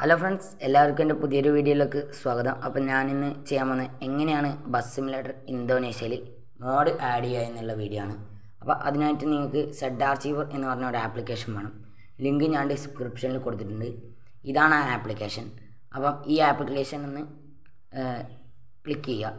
hello friends എല്ലാവർക്കും എൻ്റെ പുതിയൊരു വീഡിയോയിലേക്ക് സ്വാഗതം അപ്പം ഞാനിന്ന് ചെയ്യാൻ പോകുന്നത് എങ്ങനെയാണ് ബസ് സിമുലേറ്റർ ഇന്തോനേഷ്യയിൽ മോഡ് ആഡ് ചെയ്യുക എന്നുള്ള വീഡിയോ ആണ് അപ്പോൾ അതിനായിട്ട് നിങ്ങൾക്ക് സെഡ് ആർച്ചീവർ എന്ന് പറഞ്ഞ ഒരു ആപ്ലിക്കേഷൻ വേണം ലിങ്ക് ഞാൻ ഡിസ്ക്രിപ്ഷനിൽ കൊടുത്തിട്ടുണ്ട് ഇതാണ് ആ ആപ്ലിക്കേഷൻ അപ്പം ഈ ആപ്ലിക്കേഷൻ ഒന്ന് ക്ലിക്ക് ചെയ്യുക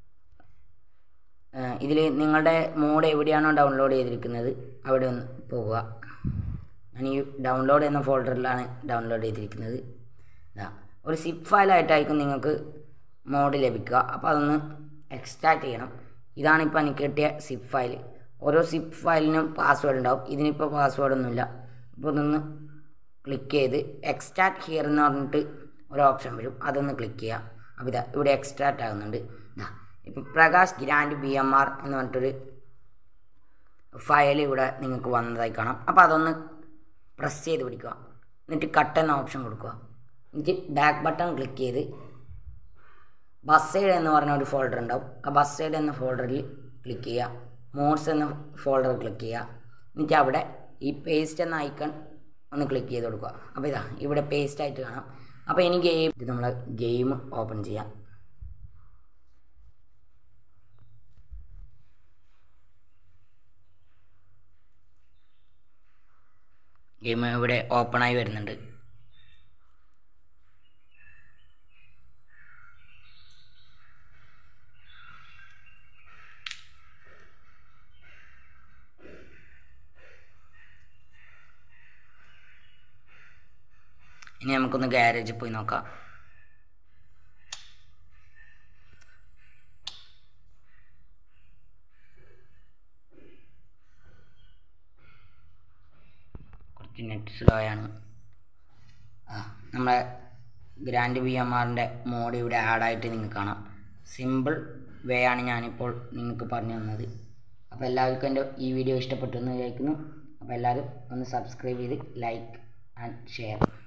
ഇതിൽ നിങ്ങളുടെ മോഡ് എവിടെയാണോ ഡൗൺലോഡ് ചെയ്തിരിക്കുന്നത് അവിടെ ഒന്ന് പോവുക ഞാൻ ഈ ഡൗൺലോഡ് എന്ന ഫോൾഡറിലാണ് ഡൗൺലോഡ് ചെയ്തിരിക്കുന്നത് ഇതാ ഒരു സിപ്പ് ഫയലായിട്ടായിരിക്കും നിങ്ങൾക്ക് മോഡ് ലഭിക്കുക അപ്പോൾ അതൊന്ന് എക്സ്ട്രാക്ട് ചെയ്യണം ഇതാണ് ഇപ്പോൾ എനിക്ക് കിട്ടിയ സിപ്പ് ഫയൽ ഓരോ സിപ്പ് ഫയലിനും പാസ്വേഡ് ഉണ്ടാവും ഇതിനിപ്പോൾ പാസ്വേഡൊന്നുമില്ല ഇപ്പോൾ ഇതൊന്ന് ക്ലിക്ക് ചെയ്ത് എക്സ്ട്രാക്ട് ഹിയർ എന്ന് പറഞ്ഞിട്ട് ഒരു ഓപ്ഷൻ വരും അതൊന്ന് ക്ലിക്ക് ചെയ്യുക അപ്പോൾ ഇതാ ഇവിടെ എക്സ്ട്രാക്ട് ആകുന്നുണ്ട് ഇതാ ഇപ്പം Prakash grand B M R എന്ന് പറഞ്ഞിട്ടൊരു ഫയൽ ഇവിടെ നിങ്ങൾക്ക് വന്നതായി കാണാം അപ്പോൾ അതൊന്ന് പ്രസ് ചെയ്ത് പിടിക്കുക എന്നിട്ട് കട്ട് എന്ന ഓപ്ഷൻ കൊടുക്കുക എന്നിട്ട് ബാക്ക് ബട്ടൺ ക്ലിക്ക് ചെയ്ത് ബസ് സൈഡ് എന്ന് പറഞ്ഞ ഒരു ഫോൾഡർ ഉണ്ടാവും ആ ബസ് സൈഡ് എന്ന ഫോൾഡറിൽ ക്ലിക്ക് ചെയ്യുക മോഡ്സ് എന്ന ഫോൾഡർ ക്ലിക്ക് ചെയ്യുക എന്നിട്ട് അവിടെ ഈ പേസ്റ്റ് എന്ന ഐക്കൺ ഒന്ന് ക്ലിക്ക് ചെയ്ത് കൊടുക്കുക അപ്പോൾ ഇതാ ഇവിടെ പേസ്റ്റ് ആയിട്ട് കാണാം അപ്പോൾ ഇനി ഗെയിം ഇത് നമ്മൾ ഗെയിം ഓപ്പൺ ചെയ്യാം ഗെയിം ഇവിടെ ഓപ്പണായി വരുന്നുണ്ട് ഇനി നമുക്കൊന്ന് ഗ്യാരേജിൽ പോയി നോക്കാം കുറച്ച് നെറ്റ് സ്ലോ ആണ് ആ നമ്മളെ ഗ്രാൻഡ് ബി എം ആറിൻ്റെ മോഡ് ഇവിടെ ആഡായിട്ട് നിങ്ങൾക്ക് കാണാം സിമ്പിൾ വേ ആണ് ഞാനിപ്പോൾ നിങ്ങൾക്ക് പറഞ്ഞു തന്നത് അപ്പോൾ എല്ലാവർക്കും എൻ്റെ ഈ വീഡിയോ ഇഷ്ടപ്പെട്ടു എന്ന് വിചാരിക്കുന്നു അപ്പോൾ എല്ലാവരും ഒന്ന് സബ്സ്ക്രൈബ് ചെയ്ത് ലൈക്ക് ആൻഡ് ഷെയർ